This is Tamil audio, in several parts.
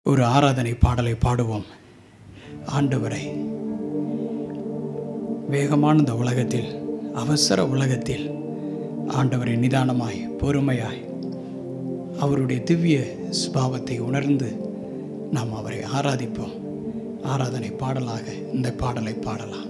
ஒரு ஆராதனை பாடலை பாடுவோம் ஆண்டவரை வேகமான இந்த உலகத்தில் அவசர உலகத்தில் ஆண்டவரை நிதானமாய் பொறுமையாய் அவருடைய திவ்ய ஸ்பாவத்தை உணர்ந்து நாம் அவரை ஆராதிப்போம் ஆராதனை பாடலாக இந்த பாடலை பாடலாம்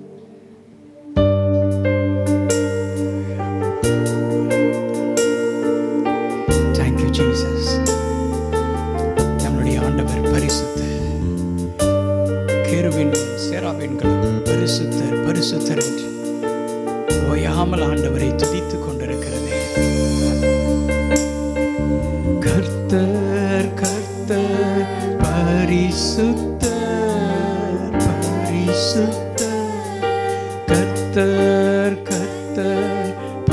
தேங்க்யூ ஜீசஸ் நம்முடைய ஆண்டவர் பரிசுத்த கேருவின்களும் சேராவின்களும் பரிசுத்தர் பரிசுத்தர் என்று ஓயாமல் ஆண்டவரை துதித்துக் கொண்டிருக்கிறதே கர்த்தர் கர்த்தர் பரிசுத்தர் பரிசுத்தர் கர்த்தர் கர்த்தர்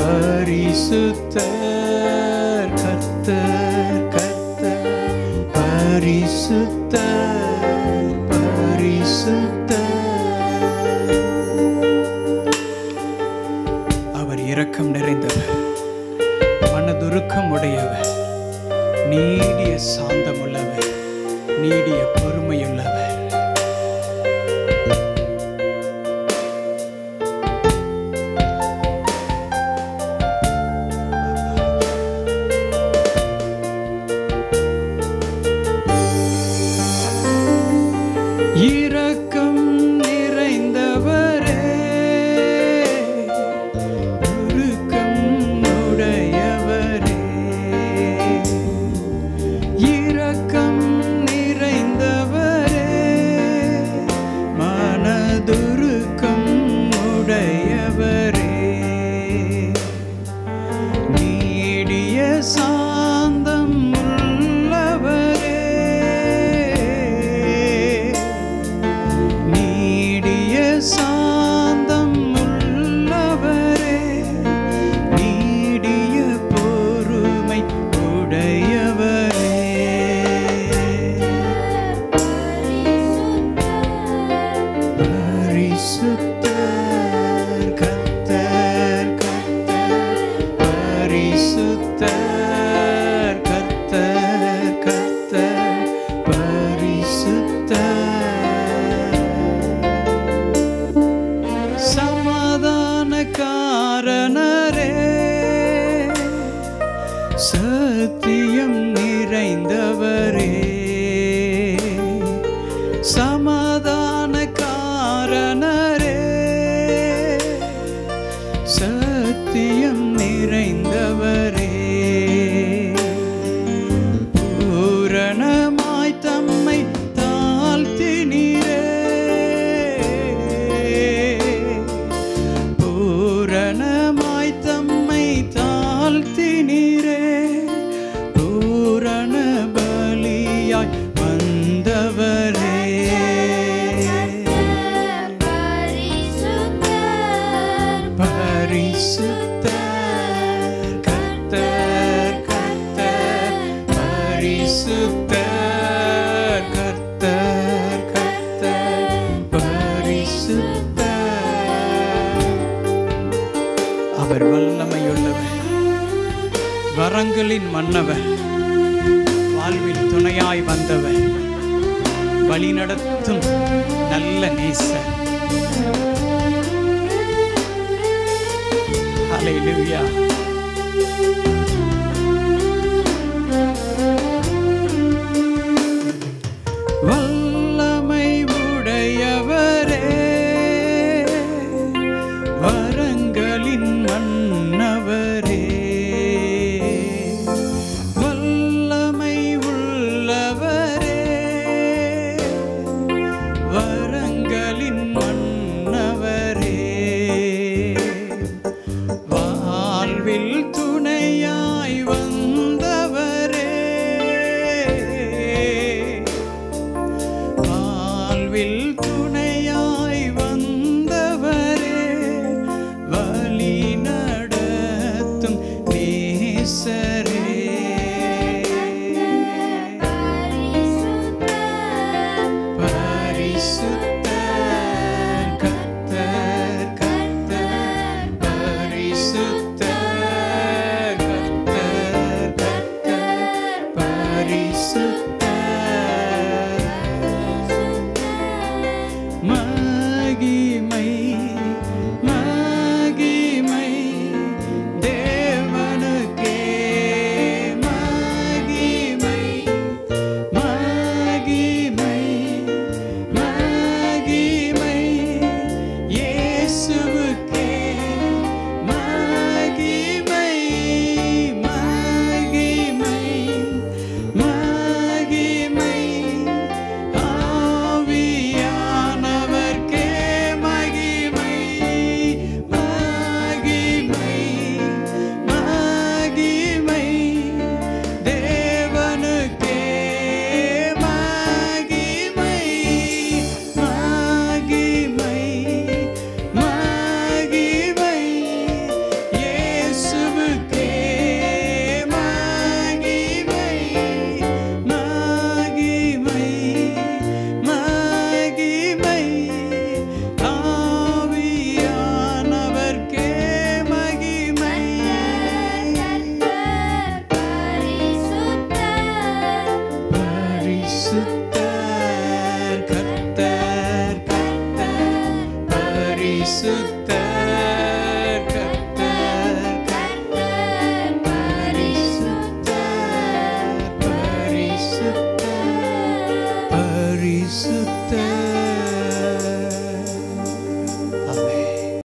பரிசுத்தர் கர்த்தர் கர்த்தர் பரிசுத்தர் பரிசுத்தர் அவர் இரக்கம் நிறைந்தவர் மனதுருக்கம் உடையவர் நீடிய சாந்தமுள்ளவர் நீடிய பொறுமையுள்ளவர் இரக்கம் நிறைந்தவரே உருக்கம் உடையவரே இரக்கம் நிறைந்தவரே மனதுருக்கம் உடையவரே நீடிய சாந்தம் உள்ளவரே நீடிய சாந்தம் உள்ளவரே நீடிய பொறுமை உடையவரே பரிசுத்தர் கர்த்தர் கர்த்தர் பரிசுத்தர் கர்த்தர் கர்த்தர் பரிசுத்தர் சமாதான காரணரே சத்தியம் நிறைந்தவரே சமாதான காரணரே சத்தியம் நிறைந்தவரே பூரணமாய் தம்மை தாழ்த்தினீரே பூரணமாய் தம்மை தாழ்த்தினீரே பூரண பலியாய் வந்தவரே பரிசுத்தர் கர்த்தர் கர்த்தர் பரிசுத்தர் கர்த்தர் கர்த்தர் பரிசுத்தர் அவர் வல்லமையுள்ளவர் வரங்களின் மன்னவர் வாழ்வில் துணையாய் வந்தவர் வழிநடத்தும் நல்ல நேசர் ஹalleluya